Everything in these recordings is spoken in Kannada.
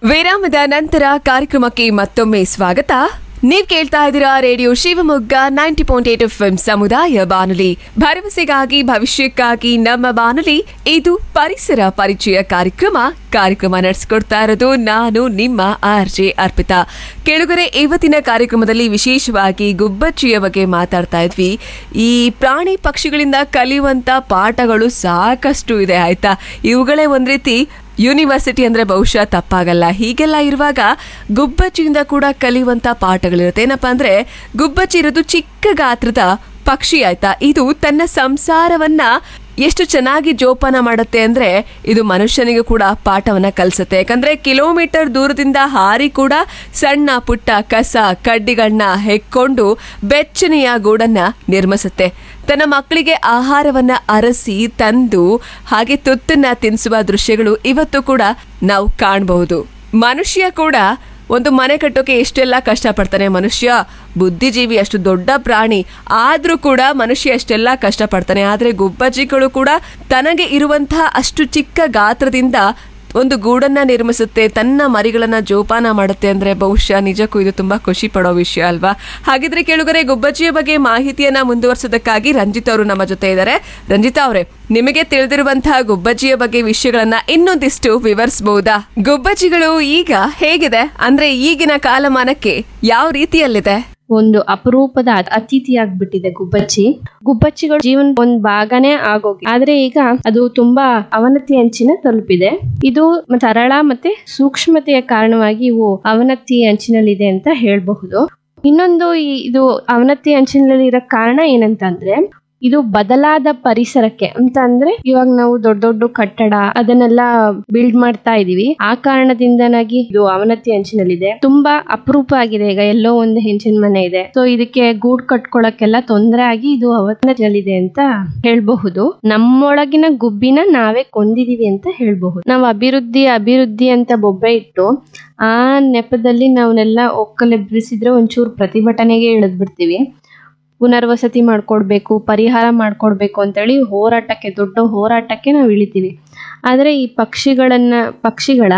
ವಿರಾಮದ ನಂತರ ಕಾರ್ಯಕ್ರಮಕ್ಕೆ ಮತ್ತೊಮ್ಮೆ ಸ್ವಾಗತ ನೀವ್ ಕೇಳ್ತಾ ಇದ್ದೀರಾ radio Shivamogga ninety point eight F ಸಮುದಾಯ ಬಾನುಲಿ ಭರವಸೆಗಾಗಿ ಭವಿಷ್ಯಕ್ಕಾಗಿ ನಮ್ಮ ಬಾನುಲಿ ಇದು ಪರಿಸರ ಪರಿಚಯ ಕಾರ್ಯಕ್ರಮ ಕಾರ್ಯಕ್ರಮ ನಡೆಸ್ಕೊಡ್ತಾ ಇರೋದು ನಾನು ನಿಮ್ಮ ಆರ್ ಜೆ ಅರ್ಪಿತಾ ಕೆಳಗರೆ ಇವತ್ತಿನ ಕಾರ್ಯಕ್ರಮದಲ್ಲಿ ವಿಶೇಷವಾಗಿ ಗುಬ್ಬಚ್ಚಿಯ ಬಗ್ಗೆ ಮಾತಾಡ್ತಾ ಇದ್ವಿ ಈ ಪ್ರಾಣಿ ಪಕ್ಷಿಗಳಿಂದ ಕಲಿಯುವಂತ ಪಾಠಗಳು ಸಾಕಷ್ಟು ಇದೆ ಆಯ್ತಾ ಇವುಗಳೇ ಒಂದ್ ರೀತಿ ಯೂನಿವರ್ಸಿಟಿ ಅಂದ್ರೆ ಬಹುಶಃ ತಪ್ಪಾಗಲ್ಲ ಹೀಗೆಲ್ಲ ಇರುವಾಗ ಗುಬ್ಬಚ್ಚಿಯಿಂದ ಕೂಡ ಕಲಿಯುವಂತ ಪಾಠಗಳಿರುತ್ತೆ ಏನಪ್ಪಾ ಅಂದ್ರೆ ಗುಬ್ಬಚ್ಚಿ ಇರೋದು ಚಿಕ್ಕ ಗಾತ್ರದ ಪಕ್ಷಿ ಆಯ್ತಾ ಇದು ತನ್ನ ಸಂಸಾರವನ್ನ ಎಷ್ಟು ಚೆನ್ನಾಗಿ ಜೋಪಾನ ಮಾಡುತ್ತೆ ಅಂದ್ರೆ ಇದು ಮನುಷ್ಯನಿಗೆ ಕೂಡ ಪಾಠವನ್ನ ಕಲಿಸುತ್ತೆ ಯಾಕಂದ್ರೆ ಕಿಲೋಮೀಟರ್ ದೂರದಿಂದ ಹಾರಿ ಕೂಡ ಸಣ್ಣ ಪುಟ್ಟ ಕಸ ಕಡ್ಡಿಗಳನ್ನ ಹೆಕ್ಕೊಂಡು ಬೆಚ್ಚನೆಯ ಗೂಡನ್ನ ನಿರ್ಮಿಸುತ್ತೆ ತನ್ನ ಮಕ್ಕಳಿಗೆ ಆಹಾರವನ್ನ ಅರಸಿ ತಂದು ಹಾಗೆ ತುತ್ತನ್ನ ತಿನ್ನಿಸುವ ದೃಶ್ಯಗಳು ಇವತ್ತು ಕೂಡ ನಾವು ಕಾಣಬಹುದು ಮನುಷ್ಯ ಕೂಡ ಒಂದು ಮನೆ ಕಟ್ಟೋಕೆ ಎಷ್ಟೆಲ್ಲ ಕಷ್ಟಪಡ್ತಾನೆ ಮನುಷ್ಯ ಬುದ್ಧಿಜೀವಿ ಅಷ್ಟು ದೊಡ್ಡ ಪ್ರಾಣಿ ಆದ್ರೂ ಕೂಡ ಮನುಷ್ಯ ಎಷ್ಟೆಲ್ಲ ಕಷ್ಟಪಡ್ತಾನೆ ಆದ್ರೆ ಗುಬ್ಬಜ್ಜಿಗಳು ಕೂಡ ತನಗೆ ಇರುವಂತಹ ಅಷ್ಟು ಚಿಕ್ಕ ಗಾತ್ರದಿಂದ ಒಂದು ಗೂಡನ್ನ ನಿರ್ಮಿಸುತ್ತೆ ತನ್ನ ಮರಿಗಳನ್ನ ಜೋಪಾನ ಮಾಡುತ್ತೆ ಅಂದ್ರೆ ಬಹುಶಃ ನಿಜಕ್ಕೂ ಇದು ತುಂಬಾ ಖುಷಿ ಪಡೋ ವಿಷಯ ಅಲ್ವಾ ಹಾಗಿದ್ರೆ ಕೇಳುಗರೆ ಗುಬ್ಬಚ್ಚಿಯ ಬಗ್ಗೆ ಮಾಹಿತಿಯನ್ನ ಮುಂದುವರಿಸೋದಕ್ಕಾಗಿ ರಂಜಿತ್ ಅವರು ನಮ್ಮ ಜೊತೆ ಇದ್ದಾರೆ ರಂಜಿತಾ ಅವರೇ ನಿಮಗೆ ತಿಳಿದಿರುವಂತಹ ಗುಬ್ಬಚ್ಚಿಯ ಬಗ್ಗೆ ವಿಷಯಗಳನ್ನ ಇನ್ನೊಂದಿಷ್ಟು ವಿವರಿಸಬಹುದಾ ಗುಬ್ಬಚ್ಚಿಗಳು ಈಗ ಹೇಗಿದೆ ಅಂದ್ರೆ ಈಗಿನ ಕಾಲಮಾನಕ್ಕೆ ಯಾವ ರೀತಿಯಲ್ಲಿದೆ ಒಂದು ಅಪರೂಪದ ಅತಿಥಿಯಾಗ್ಬಿಟ್ಟಿದೆ ಗುಬ್ಬಚ್ಚಿ ಗುಬ್ಬಚ್ಚಿಗಳ ಜೀವನ ಒಂದ್ ಭಾಗನೇ ಆಗೋಗಿ ಆದ್ರೆ ಈಗ ಅದು ತುಂಬಾ ಅವನತಿ ಅಂಚಿನ ತಲುಪಿದೆ ಇದು ಸರಳ ಮತ್ತೆ ಸೂಕ್ಷ್ಮತೆಯ ಕಾರಣವಾಗಿ ಇವು ಅವನತಿ ಅಂಚಿನಲ್ಲಿದೆ ಅಂತ ಹೇಳ್ಬಹುದು ಇನ್ನೊಂದು ಈ- ಇದು ಅವನತಿ ಅಂಚಿನಲ್ಲಿ ಇರೋ ಕಾರಣ ಏನಂತಂದ್ರೆ ಇದು ಬದಲಾದ ಪರಿಸರಕ್ಕೆ ಅಂತ ಅಂದ್ರೆ ಇವಾಗ ನಾವು ದೊಡ್ಡ ದೊಡ್ಡ ಕಟ್ಟಡ ಅದನ್ನೆಲ್ಲ ಬಿಲ್ಡ್ ಮಾಡ್ತಾ ಇದೀವಿ ಆ ಕಾರಣದಿಂದನಾಗಿ ಇದು ಅವನತಿ ಅಂಚಿನಲ್ಲಿದೆ ತುಂಬಾ ಅಪರೂಪ ಆಗಿದೆ ಈಗ ಎಲ್ಲೋ ಒಂದು ಹೆಂಚಿನ ಮನೆ ಇದೆ ಸೊ ಇದಕ್ಕೆ ಗೂಡ್ ಕಟ್ಕೊಳಕ್ಕೆಲ್ಲ ತೊಂದರೆ ಆಗಿ ಇದು ಅವನತಿನಲ್ಲಿದೆ ಅಂತ ಹೇಳ್ಬಹುದು ನಮ್ಮೊಳಗಿನ ಗುಬ್ಬಿನ ನಾವೇ ಕೊಂದಿದೀವಿ ಅಂತ ಹೇಳ್ಬಹುದು ನಾವು ಅಭಿವೃದ್ಧಿ ಅಭಿವೃದ್ಧಿ ಅಂತ ಬೊಬ್ಬೆ ಇಟ್ಟು ಆ ನೆಪದಲ್ಲಿ ನಾವನ್ನೆಲ್ಲ ಒಕ್ಕಲೆಬ್ಬಿಸಿದ್ರೆ ಒಂಚೂರು ಪ್ರತಿಭಟನೆಗೆ ಇಳಿದ್ ಬಿಡ್ತೀವಿ ಪುನರ್ವಸತಿ ಮಾಡ್ಕೊಡ್ಬೇಕು ಪರಿಹಾರ ಮಾಡ್ಕೊಡ್ಬೇಕು ಅಂತೇಳಿ ಹೋರಾಟಕ್ಕೆ ದೊಡ್ಡ ಹೋರಾಟಕ್ಕೆ ನಾವು ಇಳಿತೀವಿ ಆದರೆ ಈ ಪಕ್ಷಿಗಳನ್ನ ಪಕ್ಷಿಗಳ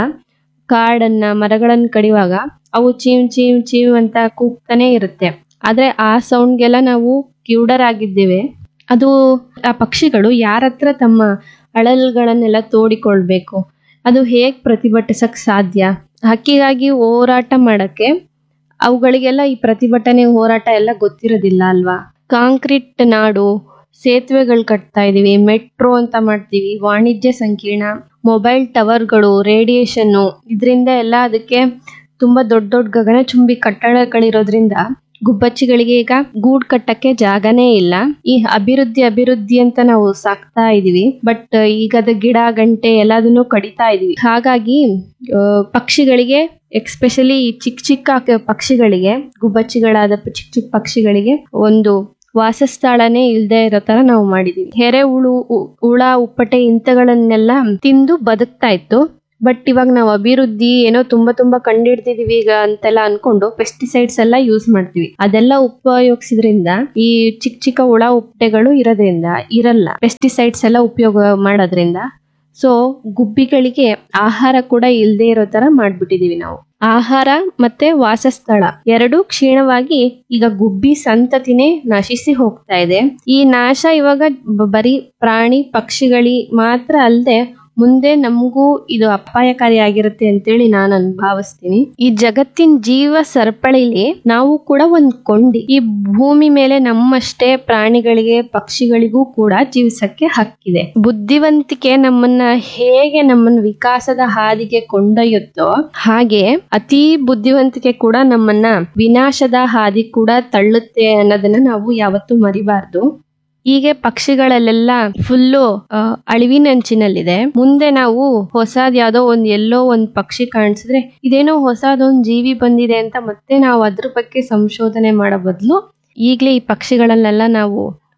ಕಾಡನ್ನ ಮರಗಳನ್ನ ಕಡಿಯುವಾಗ ಅವು ಚೀವ್ ಚೀವ್ ಚೀವ್ ಅಂತ ಕೂಗ್ತಾನೆ ಇರುತ್ತೆ ಆದ್ರೆ ಆ ಸೌಂಡ್ಗೆಲ್ಲ ನಾವು ಕಿವುಡರಾಗಿದ್ದೇವೆ ಅದು ಆ ಪಕ್ಷಿಗಳು ಯಾರ ಹತ್ರ ತಮ್ಮ ಅಳಲ್ಗಳನ್ನೆಲ್ಲ ತೋಡಿಕೊಳ್ಬೇಕು ಅದು ಹೇಗ್ ಪ್ರತಿಭಟಿಸಕ್ ಸಾಧ್ಯ ಹಕ್ಕಿಗಾಗಿ ಹೋರಾಟ ಮಾಡಕ್ಕೆ ಅವುಗಳಿಗೆಲ್ಲ ಈ ಪ್ರತಿಭಟನೆ ಹೋರಾಟ ಎಲ್ಲ ಗೊತ್ತಿರೋದಿಲ್ಲ ಅಲ್ವಾ ಕಾಂಕ್ರೀಟ್ ನಾಡು ಸೇತುವೆಗಳು ಕಟ್ತಾ ಇದೀವಿ ಮೆಟ್ರೋ ಅಂತ ಮಾಡ್ತೀವಿ ವಾಣಿಜ್ಯ ಸಂಕೀರ್ಣ ಮೊಬೈಲ್ ಟವರ್ಗಳು ರೇಡಿಯೇಷನ್ನು ಇದರಿಂದ ಎಲ್ಲ ಅದಕ್ಕೆ ತುಂಬಾ ದೊಡ್ಡ ದೊಡ್ಡ ಗಗನಚುಂಬಿ ಕಟ್ಟಡಗಳಿರೋದ್ರಿಂದ ಗುಬ್ಬಚ್ಚಿಗಳಿಗೆ ಈಗ ಗೂಡ್ ಕಟ್ಟಕ್ಕೆ ಜಾಗನೇ ಇಲ್ಲ ಈ ಅಭಿವೃದ್ಧಿ ಅಭಿವೃದ್ಧಿ ಅಂತ ನಾವು ಸಾಕ್ತಾ ಇದೀವಿ ಬಟ್ ಈಗ ಅದು ಗಿಡ ಗಂಟೆ ಎಲ್ಲದನ್ನು ಕಡಿತಾ ಇದೀವಿ ಹಾಗಾಗಿ ಆ, ಪಕ್ಷಿಗಳಿಗೆ ಎಕ್ಸ್ಪೆಷಲಿ ಚಿಕ್ಕ ಚಿಕ್ಕ ಕ- ಪಕ್ಷಿಗಳಿಗೆ ಗುಬ್ಬಚ್ಚಿಗಳಾದ ಪ- ಚಿಕ್ಕ ಚಿಕ್ಕ ಪಕ್ಷಿಗಳಿಗೆ ಒಂದು ವಾಸಸ್ಥಳನೇ ಇಲ್ದೇ ಇರೋ ತರ ನಾವು ಮಾಡಿದೀವಿ ಎರೆಹುಳು ಉ- ಹುಳ ಉಪ್ಪಟೆ ಇಂಥಗಳನ್ನೆಲ್ಲ ತಿಂದು ಬದುಕ್ತಾ ಇತ್ತು ಬಟ್ ಇವಾಗ ನಾವು ಅಭಿವೃದ್ಧಿ ಏನೋ ತುಂಬಾ ತುಂಬಾ ಕಂಡಿಡ್ತಿದೀವಿ ಈಗ ಅಂತೆಲ್ಲ ಅನ್ಕೊಂಡು ಪೆಸ್ಟಿಸೈಡ್ಸ್ ಎಲ್ಲ ಯೂಸ್ ಮಾಡ್ತೀವಿ ಅದೆಲ್ಲ ಉಪಯೋಗಿಸಿದ್ರಿಂದ ಈ ಚಿಕ್ಕ ಚಿಕ್ಕ ಹುಳ ಉಪ್ಪಟೆಗಳು ಇರೋದ್ರಿಂದ ಇರಲ್ಲ ಪೆಸ್ಟಿಸೈಡ್ಸ್ ಎಲ್ಲ ಉಪಯೋಗ ಮಾಡೋದ್ರಿಂದ ಸೊ ಗುಬ್ಬಿಗಳಿಗೆ ಆಹಾರ ಕೂಡ ಇಲ್ಲದೆ ಇರೋ ತರ ಮಾಡ್ಬಿಟ್ಟಿದೀವಿ ನಾವು ಆಹಾರ ಮತ್ತೆ ವಾಸಸ್ಥಳ ಎರಡು ಕ್ಷೀಣವಾಗಿ ಈಗ ಗುಬ್ಬಿ ಸಂತತಿನೇ ನಶಿಸಿ ಹೋಗ್ತಾ ಇದೆ ಈ ನಾಶ ಇವಾಗ ಬ- ಬರೀ ಪ್ರಾಣಿ ಪಕ್ಷಿಗಳಿ ಮಾತ್ರ ಅಲ್ಲದೆ ಮುಂದೆ ನಮಗೂ ಇದು ಅಪಾಯಕಾರಿಯಾಗಿರುತ್ತೆ ಅಂತೇಳಿ ನಾನು ಅನ್ ಭಾವಿಸ್ತೀನಿ ಈ ಜಗತ್ತಿನ ಜೀವ ಸರಪಳಿಲಿ ನಾವು ಕೂಡ ಒಂದ್ ಕೊಂಡಿ ಈ ಭೂಮಿ ಮೇಲೆ ನಮ್ಮಷ್ಟೇ ಪ್ರಾಣಿಗಳಿಗೆ ಪಕ್ಷಿಗಳಿಗೂ ಕೂಡ ಜೀವಿಸಕ್ಕೆ ಹಕ್ಕಿದೆ ಬುದ್ಧಿವಂತಿಕೆ ನಮ್ಮನ್ನ ಹೇಗೆ ನಮ್ಮನ್ನ ವಿಕಾಸದ ಹಾದಿಗೆ ಕೊಂಡೊಯ್ಯುತ್ತೋ ಹಾಗೆ ಅತಿ ಬುದ್ಧಿವಂತಿಕೆ ಕೂಡ ನಮ್ಮನ್ನ ವಿನಾಶದ ಹಾದಿ ಕೂಡ ತಳ್ಳುತ್ತೆ ಅನ್ನೋದನ್ನ ನಾವು ಯಾವತ್ತೂ ಮರಿಬಾರ್ದು ಹೀಗೆ ಪಕ್ಷಿಗಳಲ್ಲೆಲ್ಲ ಫುಲ್ಲು ಅಳಿವಿನಂಚಿನಲ್ಲಿದೆ ಮುಂದೆ ನಾವು ಹೊಸದ್ ಯಾವ್ದೋ ಒಂದ್ ಎಲ್ಲೋ ಒಂದ್ ಪಕ್ಷಿ ಕಾಣಿಸಿದ್ರೆ ಇದೇನೋ ಹೊಸದೊಂದ್ ಜೀವಿ ಬಂದಿದೆ ಅಂತ ಮತ್ತೆ ನಾವು ಅದ್ರ ಬಗ್ಗೆ ಸಂಶೋಧನೆ ಮಾಡೋ ಬದಲು ಈಗಲೇ ಈ ಪಕ್ಷಿಗಳನ್ನೆಲ್ಲ ನಾವು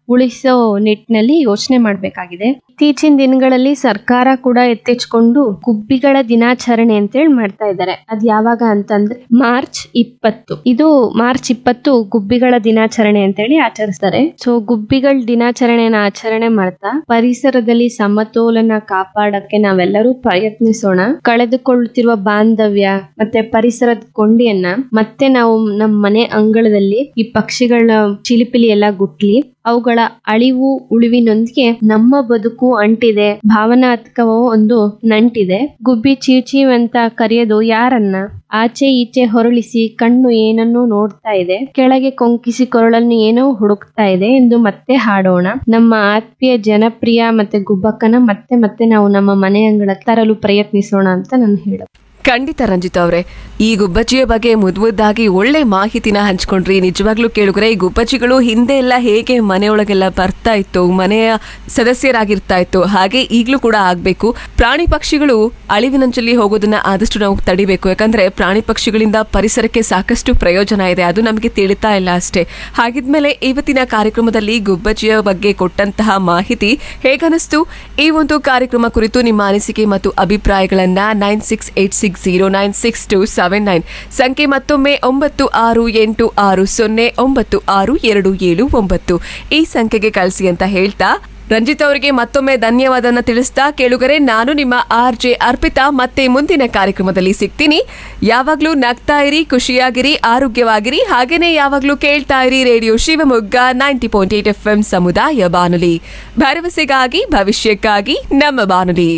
ಉಳಿಸೋ ನಿಟ್ಟಿನಲ್ಲಿ ಯೋಚನೆ ಮಾಡಬೇಕಾಗಿದೆ ಇತ್ತೀಚಿನ ದಿನಗಳಲ್ಲಿ ಸರ್ಕಾರ ಕೂಡ ಎತ್ತೆಚ್ಕೊಂಡು ಗುಬ್ಬಿಗಳ ದಿನಾಚರಣೆ ಅಂತೇಳಿ ಮಾಡ್ತಾ ಇದ್ದಾರೆ ಅದ್ ಯಾವಾಗ ಅಂತಂದ್ರೆ ಮಾರ್ಚ್ ಇಪ್ಪತ್ತು ಇದು ಮಾರ್ಚ್ ಇಪ್ಪತ್ತು ಗುಬ್ಬಿಗಳ ದಿನಾಚರಣೆ ಅಂತೇಳಿ ಆಚರಿಸ್ತಾರೆ ಸೊ ಗುಬ್ಬಿಗಳ ದಿನಾಚರಣೆನ ಆಚರಣೆ ಮಾಡ್ತಾ ಪರಿಸರದಲ್ಲಿ ಸಮತೋಲನ ಕಾಪಾಡಕ್ಕೆ ನಾವೆಲ್ಲರೂ ಪ್ರಯತ್ನಿಸೋಣ ಕಳೆದುಕೊಳ್ಳುತ್ತಿರುವ ಬಾಂಧವ್ಯ ಮತ್ತೆ ಪರಿಸರದ ಕೊಂಡಿಯನ್ನ ಮತ್ತೆ ನಾವು ನಮ್ಮ ಮನೆ ಅಂಗಳದಲ್ಲಿ ಈ ಪಕ್ಷಿಗಳ ಚಿಲಿಪಿಲಿ ಎಲ್ಲ ಗುಟ್ಲಿ ಅವುಗಳ ಅಳಿವು ಉಳಿವಿನೊಂದಿಗೆ ನಮ್ಮ ಬದುಕು ಅಂಟಿದೆ ಭಾವನಾತ್ಮಕ ಒಂದು ನಂಟಿದೆ ಗುಬ್ಬಿ ಚೀಚೀವ್ ಅಂತ ಕರೆಯೋದು ಯಾರನ್ನ ಆಚೆ ಈಚೆ ಹೊರಳಿಸಿ ಕಣ್ಣು ಏನನ್ನೋ ನೋಡ್ತಾ ಇದೆ ಕೆಳಗೆ ಕೊಂಕಿಸಿ ಕೊರಳನ್ನು ಏನೋ ಹುಡುಕ್ತಾ ಇದೆ ಎಂದು ಮತ್ತೆ ಹಾಡೋಣ ನಮ್ಮ ಆತ್ಮೀಯ ಜನಪ್ರಿಯ ಮತ್ತೆ ಗುಬ್ಬಕ್ಕನ ಮತ್ತೆ ಮತ್ತೆ ನಾವು ನಮ್ಮ ಮನೆ ಅಂಗಳ ತರಲು ಪ್ರಯತ್ನಿಸೋಣ ಅಂತ ನಾನು ಹೇಳ ಖಂಡಿತ ರಂಜಿತ್ ಅವರೇ ಈ ಗುಬ್ಬಚ್ಚಿಯ ಬಗ್ಗೆ ಮುದ್ದಾಗಿ ಒಳ್ಳೆ ಮಾಹಿತಿನ ಹಂಚ್ಕೊಂಡ್ರಿ ನಿಜವಾಗ್ಲೂ ಕೇಳುಗ್ರೆ ಈ ಗುಬ್ಬಚ್ಚಿಗಳು ಹಿಂದೆ ಎಲ್ಲ ಹೇಗೆ ಮನೆಯೊಳಗೆಲ್ಲ ಬರ್ತಾ ಇತ್ತು ಮನೆಯ ಸದಸ್ಯರಾಗಿರ್ತಾ ಇತ್ತು ಹಾಗೆ ಈಗಲೂ ಕೂಡ ಆಗ್ಬೇಕು ಪ್ರಾಣಿ ಪಕ್ಷಿಗಳು ಅಳಿವಿನಂಚಲ್ಲಿ ಹೋಗೋದನ್ನ ಆದಷ್ಟು ನಾವು ತಡಿಬೇಕು ಯಾಕಂದ್ರೆ ಪ್ರಾಣಿ ಪಕ್ಷಿಗಳಿಂದ ಪರಿಸರಕ್ಕೆ ಸಾಕಷ್ಟು ಪ್ರಯೋಜನ ಇದೆ ಅದು ನಮಗೆ ತಿಳಿತಾ ಇಲ್ಲ ಅಷ್ಟೇ ಹಾಗಿದ್ಮೇಲೆ ಇವತ್ತಿನ ಕಾರ್ಯಕ್ರಮದಲ್ಲಿ ಗುಬ್ಬಚ್ಚಿಯ ಬಗ್ಗೆ ಕೊಟ್ಟಂತಹ ಮಾಹಿತಿ ಹೇಗನಿಸ್ತು ಈ ಒಂದು ಕಾರ್ಯಕ್ರಮ ಕುರಿತು ನಿಮ್ಮ ಅನಿಸಿಕೆ ಮತ್ತು ಅಭಿಪ್ರಾಯಗಳನ್ನ nine six eight six zero nine six two seven nine ಸಂಖ್ಯೆ ಮತ್ತೊಮ್ಮೆ ಒಂಬತ್ತು ಆರು ಎಂಟು ಆರು ಸೊನ್ನೆ ಒಂಬತ್ತು ಆರು ಎರಡು ಏಳು ಒಂಬತ್ತು ಈ ಸಂಖ್ಯೆಗೆ ಕಳಿಸಿ ಅಂತ ಹೇಳ್ತಾ ರಂಜಿತ್ ಅವರಿಗೆ ಮತ್ತೊಮ್ಮೆ ಧನ್ಯವಾದನ ತಿಳಿಸ್ತಾ ಕೇಳುಗರೆ ನಾನು ನಿಮ್ಮ ಆರ್ ಜೆ ಅರ್ಪಿತಾ ಮತ್ತೆ ಮುಂದಿನ ಕಾರ್ಯಕ್ರಮದಲ್ಲಿ ಸಿಗ್ತೀನಿ ಯಾವಾಗ್ಲೂ ನಗ್ತಾ ಇರಿ ಖುಷಿಯಾಗಿರಿ ಆರೋಗ್ಯವಾಗಿರಿ ಹಾಗೇನೆ ಯಾವಾಗ್ಲೂ ಕೇಳ್ತಾ ಇರಿ radio Shivamogga ninety point eight F M ಸಮುದಾಯ ಬಾನುಲಿ ಭರವಸೆಗಾಗಿ ಭವಿಷ್ಯಕ್ಕಾಗಿ ನಮ್ಮ ಬಾನುಲಿ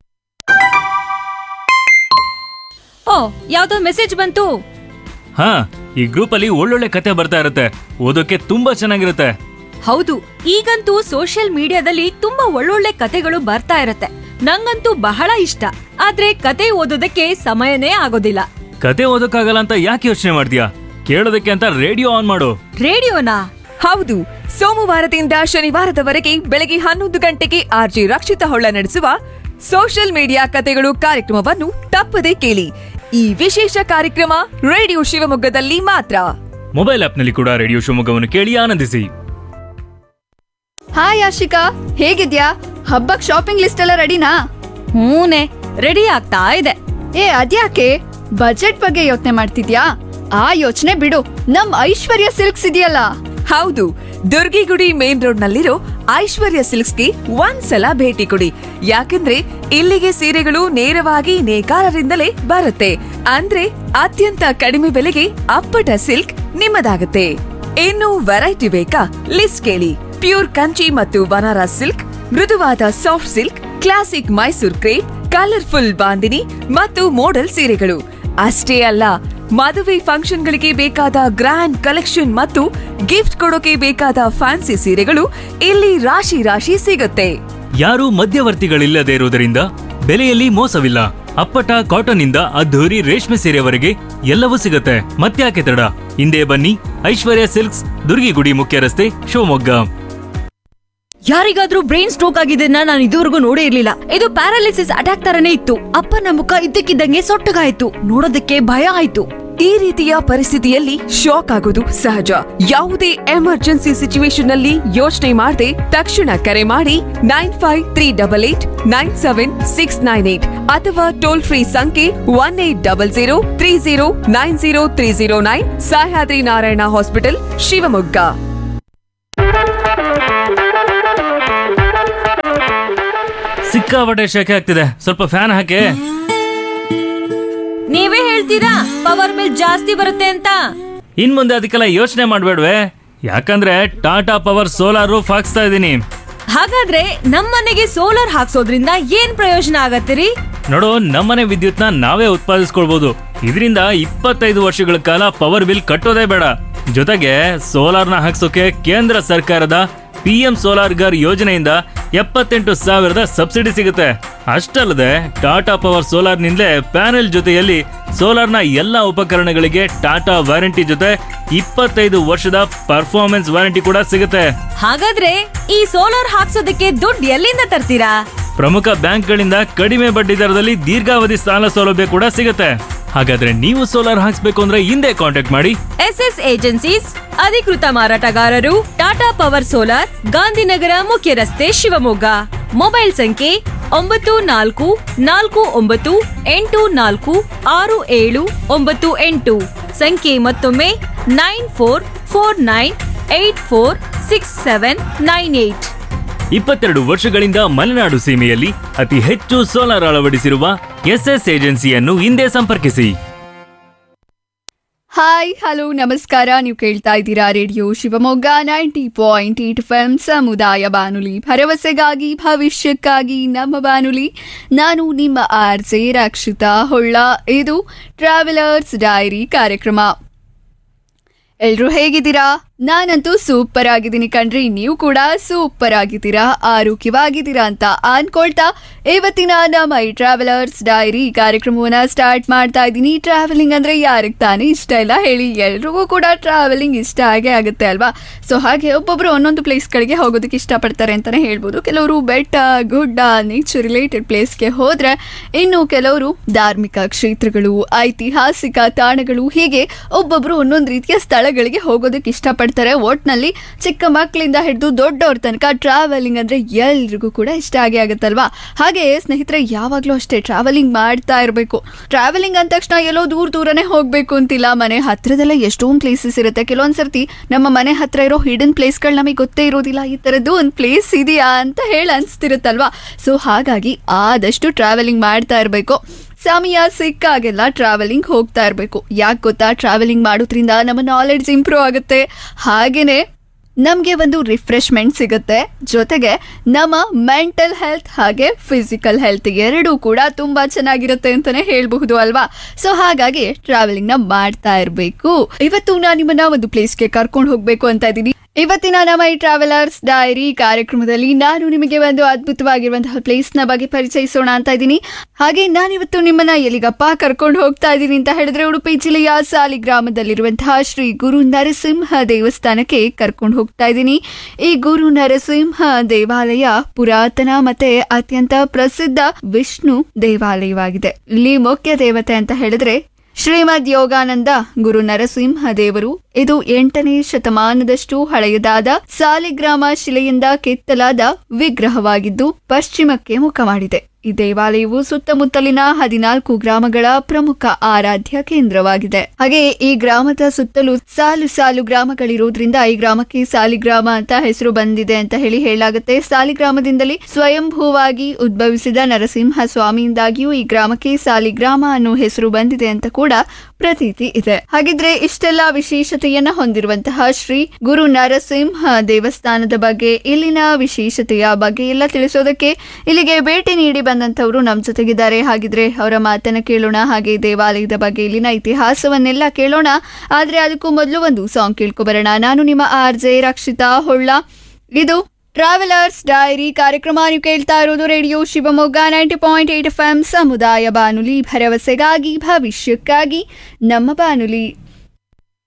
ಓ ಯಾವ್ದೋ ಮೆಸೇಜ್ ಬಂತು ಹಾ ಈ ಗ್ರೂಪ್ ಅಲ್ಲಿ ಒಳ್ಳೊಳ್ಳೆ ಕತೆ ಬರ್ತಾ ಇರುತ್ತೆ ಓದೋಕೆ ತುಂಬಾ ಚೆನ್ನಾಗಿರುತ್ತೆ ಹೌದು ಈಗಂತೂ ಸೋಷಿಯಲ್ ಮೀಡಿಯಾದಲ್ಲಿ ತುಂಬಾ ಒಳ್ಳೊಳ್ಳೆ ಕತೆಗಳು ಬರ್ತಾ ಇರತ್ತೆ ನಂಗಂತೂ ಬಹಳ ಇಷ್ಟ ಆದ್ರೆ ಕತೆ ಓದೋದಕ್ಕೆ ಸಮಯನೇ ಆಗೋದಿಲ್ಲ ಕತೆ ಓದೋಕ್ಕಾಗಲ್ಲ ಅಂತ ಯಾಕೆ ಯೋಚನೆ ಮಾಡ್ತೀಯಾ ಕೇಳೋದಕ್ಕೆ ಅಂತ ರೇಡಿಯೋ ಆನ್ ಮಾಡು ರೇಡಿಯೋನಾ ಹೌದು ಸೋಮವಾರದಿಂದ ಶನಿವಾರದವರೆಗೆ ಬೆಳಗ್ಗೆ ಹನ್ನೊಂದು ಗಂಟೆಗೆ ಆರ್ಜಿ ರಕ್ಷಿತ ಹೊಳ್ಳ ನಡೆಸುವ ಸೋಷಿಯಲ್ ಮೀಡಿಯಾ ಕತೆಗಳು ಕಾರ್ಯಕ್ರಮವನ್ನು ತಪ್ಪದೆ ಕೇಳಿ ಈ ವಿಶೇಷ ಕಾರ್ಯಕ್ರಮ ರೇಡಿಯೋ ಶಿವಮೊಗ್ಗದಲ್ಲಿ ಮಾತ್ರ ಮೊಬೈಲ್ ಆಪ್ನಲ್ಲಿ ಕೂಡ ರೇಡಿಯೋ ಶಿವಮೊಗ್ಗವನ್ನು ಕೇಳಿ ಆನಂದಿಸಿ ಹಾಯ್ ಆಶಿಕಾ ಹೇಗಿದ್ಯಾ ಹಬ್ಬಕ್ ಶಾಪಿಂಗ್ ಲಿಸ್ಟ್ ಎಲ್ಲ ರೆಡಿನಾ ಹೂನೆ ರೆಡಿ ಆಗ್ತಾ ಇದೆ ಏ ಅದ್ಯಾಕೆ ಬಜೆಟ್ ಬಗ್ಗೆ ಯೋಚನೆ ಮಾಡ್ತಿದ್ಯಾ ಆ ಯೋಚನೆ ಬಿಡು ನಮ್ ಐಶ್ವರ್ಯ ಸಿಲ್ಕ್ಸ್ ಇದೆಯಲ್ಲ ಹೌದು ದುರ್ಗಿಗುಡಿ ಮೇನ್ ರೋಡ್ ನಲ್ಲಿರೋ ಐಶ್ವರ್ಯ ಸಿಲ್ಕ್ಸ್ಗೆ ಒಂದ್ಸಲ ಭೇಟಿ ಕೊಡಿ ಯಾಕಂದ್ರೆ ಇಲ್ಲಿಗೆ ಸೀರೆಗಳು ನೇರವಾಗಿ ನೇಕಾರರಿಂದಲೇ ಬರುತ್ತೆ ಅಂದ್ರೆ ಅತ್ಯಂತ ಕಡಿಮೆ ಬೆಲೆಗೆ ಅಪ್ಪಟ ಸಿಲ್ಕ್ ನಿಮ್ಮದಾಗುತ್ತೆ ಇನ್ನು ವೆರೈಟಿ ಬೇಕಾ ಲಿಸ್ಟ್ ಕೇಳಿ ಪ್ಯೂರ್ ಕಂಚಿ ಮತ್ತು ಬನಾರಸ್ ಸಿಲ್ಕ್ ಮೃದುವಾದ soft silk classic Mysore crepe colourful bandhani ಮತ್ತು ಮೋಡಲ್ ಸೀರೆಗಳು ಅಷ್ಟೇ ಅಲ್ಲ ಮದುವೆ ಫಂಕ್ಷನ್ಗಳಿಗೆ ಬೇಕಾದ ಗ್ರ್ಯಾಂಡ್ ಕಲೆಕ್ಷನ್ ಮತ್ತು ಗಿಫ್ಟ್ ಕೊಡೋಕೆ ಬೇಕಾದ ಫ್ಯಾನ್ಸಿ ಸೀರೆಗಳು ಇಲ್ಲಿ ರಾಶಿ ರಾಶಿ ಸಿಗುತ್ತೆ ಯಾರೂ ಮಧ್ಯವರ್ತಿಗಳಿಲ್ಲದೆ ಇರುವುದರಿಂದ ಬೆಲೆಯಲ್ಲಿ ಮೋಸವಿಲ್ಲ ಅಪ್ಪಟ ಕಾಟನ್ ಇಂದ ಅದ್ಧೂರಿ ರೇಷ್ಮೆ ಸೀರೆವರೆಗೆ ಎಲ್ಲವೂ ಸಿಗುತ್ತೆ ಮತ್ತ್ಯಾಕೆ ತಡ ಹಿಂದೆ ಬನ್ನಿ ಐಶ್ವರ್ಯ ಸಿಲ್ಕ್ಸ್ ದುರ್ಗಿಗುಡಿ ಮುಖ್ಯ ರಸ್ತೆ ಶಿವಮೊಗ್ಗ ಯಾರಿಗಾದ್ರೂ ಬ್ರೈನ್ ಸ್ಟ್ರೋಕ್ ಆಗಿದ್ದನ್ನ ನಾನು ಇದುವರೆಗೂ ನೋಡೇ ಇರ್ಲಿಲ್ಲ ಇದು ಪ್ಯಾರಾಲಿಸಿಸ್ ಅಟ್ಯಾಕ್ ತರನೇ ಇತ್ತು ಅಪ್ಪನ ಮುಖ ಇದ್ದಕ್ಕಿದ್ದಂಗೆ ಸೊಟ್ಟಗಾಯ್ತು ನೋಡೋದಕ್ಕೆ ಭಯ ಆಯ್ತು ಈ ರೀತಿಯ ಪರಿಸ್ಥಿತಿಯಲ್ಲಿ ಶಾಕ್ ಆಗೋದು ಸಹಜ ಯಾವುದೇ ಎಮರ್ಜೆನ್ಸಿ ಸಿಚುವೇಶನ್ ನಲ್ಲಿ ಯೋಚನೆ ಮಾಡದೆ ತಕ್ಷಣ ಕರೆ ಮಾಡಿ nine five three double eight nine seven six nine eight ಅಥವಾ ಟೋಲ್ ಫ್ರೀ ಸಂಖ್ಯೆ one eight double zero three zero nine zero three zero nine Sahyadri Narayana hospital Shivamogga ಸಿಕ್ಕಾಪಟ್ಟೆ ಶೆಕೆ ಆಗ್ತಿದೆ ಸ್ವಲ್ಪ ಫ್ಯಾನ್ ಹಾಕಿ ನೀವೇ ಹೇಳ್ತೀರಾ ಪವರ್ ಬಿಲ್ ಜಾಸ್ತಿ ಬರುತ್ತೆ ಅಂತ ಇನ್ ಮುಂದೆ ಅದಕ್ಕೆಲ್ಲ ಯೋಚನೆ ಮಾಡ್ಬೇಡ್ವೆ ಯಾಕಂದ್ರೆ ಟಾಟಾ ಪವರ್ ಸೋಲಾರ್ ರೂಫ್ ಹಾಕ್ಸ್ತಾ ಇದ್ದೀನಿ ಹಾಗಾದ್ರೆ ನಮ್ಮನೆಗೆ ಸೋಲಾರ್ ಹಾಕ್ಸೋದ್ರಿಂದ ಏನ್ ಪ್ರಯೋಜನ ಆಗತ್ತಿರಿ ನೋಡು ನಮ್ಮನೆ ವಿದ್ಯುತ್ನ ನಾವೇ ಉತ್ಪಾದಿಸ್ಕೊಳ್ಬಹುದು ಇದರಿಂದ ಇಪ್ಪತ್ತೈದು ವರ್ಷಗಳ ಕಾಲ ಪವರ್ ಬಿಲ್ ಕಟ್ಟೋದೇ ಬೇಡ ಜೊತೆಗೆ ಸೋಲಾರ್ನ ಹಾಕ್ಸೋಕೆ ಕೇಂದ್ರ ಸರ್ಕಾರದ ಪಿ ಎಂ ಸೋಲಾರ್ ಗರ್ ಯೋಜನೆಯಿಂದ ಎಪ್ಪತ್ತೆಂಟು ಸಾವಿರದ ಸಬ್ಸಿಡಿ ಸಿಗುತ್ತೆ ಅಷ್ಟಲ್ಲದೆ ಟಾಟಾ ಪವರ್ ಸೋಲಾರ್ನಿಂದಲೇ ಪ್ಯಾನೆಲ್ ಜೊತೆಯಲ್ಲಿ ಸೋಲಾರ್ನ ಎಲ್ಲ ಉಪಕರಣಗಳಿಗೆ ಟಾಟಾ ವಾರಂಟಿ ಜೊತೆ ಇಪ್ಪತ್ತೈದು ವರ್ಷದ ಪರ್ಫಾರ್ಮೆನ್ಸ್ ವಾರಂಟಿ ಕೂಡ ಸಿಗುತ್ತೆ ಹಾಗಾದ್ರೆ ಈ ಸೋಲಾರ್ ಹಾಕ್ಸೋದಕ್ಕೆ ದುಡ್ಡು ಎಲ್ಲಿಂದ ತರ್ತೀರಾ ಪ್ರಮುಖ ಬ್ಯಾಂಕ್ಗಳಿಂದ ಕಡಿಮೆ ಬಡ್ಡಿ ದರದಲ್ಲಿ ದೀರ್ಘಾವಧಿ ಸಾಲ ಸೌಲಭ್ಯ ಕೂಡ ಸಿಗುತ್ತೆ ಹಾಗಾದ್ರೆ ನೀವು ಸೋಲಾರ್ ಹಾಕ್ಸ್ಬೇಕು ಅಂದ್ರೆ ಹಿಂದೆ ಕಾಂಟ್ಯಾಕ್ಟ್ ಮಾಡಿ ಎಸ್ ಎಸ್ ಏಜೆನ್ಸೀಸ್ ಅಧಿಕೃತ ಮಾರಾಟಗಾರರು ಟಾಟಾ ಪವರ್ ಸೋಲಾರ್ ಗಾಂಧಿನಗರ ಮುಖ್ಯ ರಸ್ತೆ ಶಿವಮೊಗ್ಗ ಮೊಬೈಲ್ ಸಂಖ್ಯೆ ಒಂಬತ್ತು ನಾಲ್ಕು ನಾಲ್ಕು ಒಂಬತ್ತು ಎಂಟು ನಾಲ್ಕು ಆರು ಏಳು ಒಂಬತ್ತು ಎಂಟು ಸಂಖ್ಯೆ ಮತ್ತೊಮ್ಮೆ nine four four nine eight four six seven nine eight ಇಪ್ಪತ್ತೆರಡು ವರ್ಷಗಳಿಂದ ಮಲೆನಾಡು ಸೀಮೆಯಲ್ಲಿ ಅತಿ ಹೆಚ್ಚು ಸೋಲಾರ್ ಅಳವಡಿಸಿರುವ ಎಸ್ಎಸ್ ಏಜೆನ್ಸಿಯನ್ನು ಹಿಂದೆ ಸಂಪರ್ಕಿಸಿ ಹಾಯ್ ಹಲೋ ನಮಸ್ಕಾರ ನೀವು ಕೇಳ್ತಾ ಇದ್ದೀರಾ radio Shivamogga ninety point eight M ಸಮುದಾಯ ಬಾನುಲಿ ಭರವಸೆಗಾಗಿ ಭವಿಷ್ಯಕ್ಕಾಗಿ ನಮ್ಮ ಬಾನುಲಿ ನಾನು ನಿಮ್ಮ ಆರ್ ಜೆ ರಕ್ಷಿತಾ ಹೊಳ್ಳ ಇದು ಟ್ರಾವೆಲರ್ಸ್ ಡೈರಿ ಕಾರ್ಯಕ್ರಮ ಎಲ್ರೂ ಹೇಗಿದ್ದೀರಾ ನಾನಂತೂ ಸೂಪರ್ ಆಗಿದ್ದೀನಿ ಕಣ್ರಿ ನೀವು ಕೂಡ ಸೂಪರ್ ಆಗಿದ್ದೀರಾ ಆರೋಗ್ಯವಾಗಿದ್ದೀರಾ ಅಂತ ಅನ್ಕೊಳ್ತಾ ಇವತ್ತಿನ ನಮ್ಮ ಈ ಟ್ರಾವೆಲರ್ಸ್ ಡೈರಿ ಕಾರ್ಯಕ್ರಮವನ್ನ ಸ್ಟಾರ್ಟ್ ಮಾಡ್ತಾ ಇದ್ದೀನಿ ಟ್ರಾವೆಲಿಂಗ್ ಅಂದ್ರೆ ಯಾರಿಗೆ ತಾನೇ ಇಷ್ಟ ಇಲ್ಲ ಹೇಳಿ ಎಲ್ರಿಗೂ ಕೂಡ ಟ್ರಾವೆಲಿಂಗ್ ಇಷ್ಟ ಆಗೇ ಆಗುತ್ತೆ ಅಲ್ವಾ ಸೊ ಹಾಗೆ ಒಬ್ಬೊಬ್ರು ಒಂದೊಂದು ಪ್ಲೇಸ್ಗಳಿಗೆ ಹೋಗೋದಕ್ಕೆ ಇಷ್ಟಪಡ್ತಾರೆ ಅಂತಾನೆ ಹೇಳ್ಬೋದು ಕೆಲವರು ಬೆಟ್ಟ ಗುಡ್ಡ ನೇಚರ್ ರಿಲೇಟೆಡ್ ಪ್ಲೇಸ್ಗೆ ಹೋದ್ರೆ ಇನ್ನು ಕೆಲವರು ಧಾರ್ಮಿಕ ಕ್ಷೇತ್ರಗಳು ಐತಿಹಾಸಿಕ ತಾಣಗಳು ಹೀಗೆ ಒಬ್ಬೊಬ್ರು ಒಂದೊಂದು ರೀತಿಯ ಸ್ಥಳಗಳಿಗೆ ಹೋಗೋದಕ್ಕೆ ಇಷ್ಟಪಡ್ತಾರೆ ಒಟ್ನಲ್ಲಿ ಚಿಕ್ಕ ಮಕ್ಕಳಿಂದ ಹಿಡಿದು ದೊಡ್ಡವ್ರ ತನಕ ಟ್ರಾವೆಲಿಂಗ್ ಅಂದ್ರೆ ಎಲ್ರಿಗೂ ಕೂಡ ಇಷ್ಟ ಆಗೇ ಆಗುತ್ತಲ್ವಾ ಹಾಗೆ ಸ್ನೇಹಿತರೆ ಯಾವಾಗಲೂ ಅಷ್ಟೇ ಟ್ರಾವೆಲಿಂಗ್ ಮಾಡ್ತಾ ಇರಬೇಕು ಟ್ರಾವೆಲಿಂಗ್ ಅಂದ ತಕ್ಷಣ ಎಲ್ಲೋ ದೂರ ದೂರನೇ ಹೋಗ್ಬೇಕು ಅಂತಿಲ್ಲ ಮನೆ ಹತ್ರದಲ್ಲೇ ಎಷ್ಟೊಂದು ಪ್ಲೇಸಸ್ ಇರುತ್ತೆ ಕೆಲವೊಂದ್ ಸರ್ತಿ ನಮ್ಮ ಮನೆ ಹತ್ರ ಇರೋ ಹಿಡನ್ ಪ್ಲೇಸ್ಗಳು ನಮಗೆ ಗೊತ್ತೇ ಇರೋದಿಲ್ಲ ಈ ಥರದ್ದು ಒಂದು ಪ್ಲೇಸ್ ಇದೆಯಾ ಅಂತ ಹೇಳಿ ಅನಿಸ್ತಿರುತ್ತಲ್ವಾ ಸೊ ಹಾಗಾಗಿ ಆದಷ್ಟು ಟ್ರಾವೆಲಿಂಗ್ ಮಾಡ್ತಾ ಇರಬೇಕು ಸಮಯ ಸಿಕ್ಕಾಗೆಲ್ಲ ಟ್ರಾವೆಲಿಂಗ್ ಹೋಗ್ತಾ ಇರಬೇಕು ಯಾಕೆ ಗೊತ್ತಾ ಟ್ರಾವೆಲಿಂಗ್ ಮಾಡೋದ್ರಿಂದ ನಮ್ಮ ನಾಲೆಡ್ಜ್ ಇಂಪ್ರೂವ್ ಆಗುತ್ತೆ ಹಾಗೇನೆ ನಮಗೆ ಒಂದು ರಿಫ್ರೆಶ್ಮೆಂಟ್ ಸಿಗುತ್ತೆ ಜೊತೆಗೆ ನಮ್ಮ ಮೆಂಟಲ್ ಹೆಲ್ತ್ ಹಾಗೆ ಫಿಸಿಕಲ್ ಹೆಲ್ತ್ ಎರಡೂ ಕೂಡ ತುಂಬಾ ಚೆನ್ನಾಗಿರುತ್ತೆ ಅಂತಾನೆ ಹೇಳ್ಬಹುದು ಅಲ್ವಾ ಸೊ ಹಾಗಾಗಿ ಟ್ರಾವೆಲಿಂಗ್ ನ ಮಾಡ್ತಾ ಇರಬೇಕು ಇವತ್ತು ನಾನು ನಿಮ್ಮನ್ನ ಒಂದು ಪ್ಲೇಸ್ಗೆ ಕರ್ಕೊಂಡು ಹೋಗ್ಬೇಕು ಅಂತ ಇದ್ದೀನಿ ಇವತ್ತಿನ ನಮ್ಮ ಈ ಟ್ರಾವೆಲರ್ಸ್ ಡೈರಿ ಕಾರ್ಯಕ್ರಮದಲ್ಲಿ ನಾನು ನಿಮಗೆ ಒಂದು ಅದ್ಭುತವಾಗಿರುವಂತಹ ಪ್ಲೇಸ್ ನ ಬಗ್ಗೆ ಪರಿಚಯಿಸೋಣ ಅಂತ ಇದ್ದೀನಿ ಹಾಗೆ ನಾನಿವತ್ತು ನಿಮ್ಮನ್ನ ಎಲ್ಲಿಗಪ್ಪ ಕರ್ಕೊಂಡು ಹೋಗ್ತಾ ಇದ್ದೀನಿ ಅಂತ ಹೇಳಿದ್ರೆ ಉಡುಪಿ ಜಿಲ್ಲೆಯ ಸಾಲಿ ಗ್ರಾಮದಲ್ಲಿರುವಂತಹ ಶ್ರೀ ಗುರು ನರಸಿಂಹ ದೇವಸ್ಥಾನಕ್ಕೆ ಕರ್ಕೊಂಡು ಹೋಗ್ತಾ ಇದ್ದೀನಿ ಈ ಗುರು ನರಸಿಂಹ ದೇವಾಲಯ ಪುರಾತನ ಮತ್ತೆ ಅತ್ಯಂತ ಪ್ರಸಿದ್ಧ ವಿಷ್ಣು ದೇವಾಲಯವಾಗಿದೆ ಇಲ್ಲಿ ಮುಖ್ಯ ದೇವತೆ ಅಂತ ಹೇಳಿದ್ರೆ ಶ್ರೀಮದ್ ಯೋಗಾನಂದ ಗುರು ನರಸಿಂಹ ದೇವರು ಇದು ಎಂಟನೇ ಶತಮಾನದಷ್ಟು ಹಳೆಯದಾದ ಸಾಲಿಗ್ರಾಮ ಶಿಲೆಯಿಂದ ಕೆತ್ತಲಾದ ವಿಗ್ರಹವಾಗಿದ್ದು ಪಶ್ಚಿಮಕ್ಕೆ ಮುಖ ಮಾಡಿದೆ ಈ ದೇವಾಲಯವು ಸುತ್ತಮುತ್ತಲಿನ ಹದಿನಾಲ್ಕು ಗ್ರಾಮಗಳ ಪ್ರಮುಖ ಆರಾಧ್ಯ ಕೇಂದ್ರವಾಗಿದೆ ಹಾಗೆ ಈ ಗ್ರಾಮದ ಸುತ್ತಲೂ ಸಾಲು ಸಾಲು ಗ್ರಾಮಗಳಿರೋದ್ರಿಂದ ಈ ಗ್ರಾಮಕ್ಕೆ ಸಾಲಿಗ್ರಾಮ ಅಂತ ಹೆಸರು ಬಂದಿದೆ ಅಂತ ಹೇಳಿ ಹೇಳಲಾಗುತ್ತೆ ಸಾಲಿಗ್ರಾಮದಿಂದಲೇ ಸ್ವಯಂಭೂವಾಗಿ ಉದ್ಭವಿಸಿದ ನರಸಿಂಹ ಸ್ವಾಮಿಯಿಂದಾಗಿಯೂ ಈ ಗ್ರಾಮಕ್ಕೆ ಸಾಲಿಗ್ರಾಮ ಅನ್ನೋ ಹೆಸರು ಬಂದಿದೆ ಅಂತ ಕೂಡ ಪ್ರತೀತಿ ಇದೆ ಹಾಗಿದ್ರೆ ಇಷ್ಟೆಲ್ಲ ವಿಶೇಷತೆಯನ್ನ ಹೊಂದಿರುವಂತಹ ಶ್ರೀ ಗುರು ನರಸಿಂಹ ದೇವಸ್ಥಾನದ ಬಗ್ಗೆ ಇಲ್ಲಿನ ವಿಶೇಷತೆಯ ಬಗ್ಗೆ ಎಲ್ಲ ತಿಳಿಸೋದಕ್ಕೆ ಇಲ್ಲಿಗೆ ಭೇಟಿ ನೀಡಿ ಬಂದಂತವರು ನಮ್ ಜೊತೆಗಿದ್ದಾರೆ ಹಾಗಿದ್ರೆ ಅವರ ಮಾತನ್ನ ಕೇಳೋಣ ಹಾಗೆ ದೇವಾಲಯದ ಬಗ್ಗೆ ಇಲ್ಲಿನ ಇತಿಹಾಸವನ್ನೆಲ್ಲ ಕೇಳೋಣ ಆದ್ರೆ ಅದಕ್ಕೂ ಮೊದಲು ಒಂದು ಸಾಂಗ್ ಕೇಳ್ಕೊಬರೋಣ ನಾನು ನಿಮ್ಮ ಆರ್ ಜೆ ರಕ್ಷಿತಾ ಹೊಳ್ಳ ಇದು ಟ್ರಾವೆಲರ್ಸ್ ಡೈರಿ ಕಾರ್ಯಕ್ರಮ ನೀವು ಕೇಳ್ತಾ ಇರೋದು radio Shivamogga ninety point eight F M ಸಮುದಾಯ ಬಾನುಲಿ ಭರವಸೆಗಾಗಿ ಭವಿಷ್ಯಕ್ಕಾಗಿ ನಮ್ಮ ಬಾನುಲಿ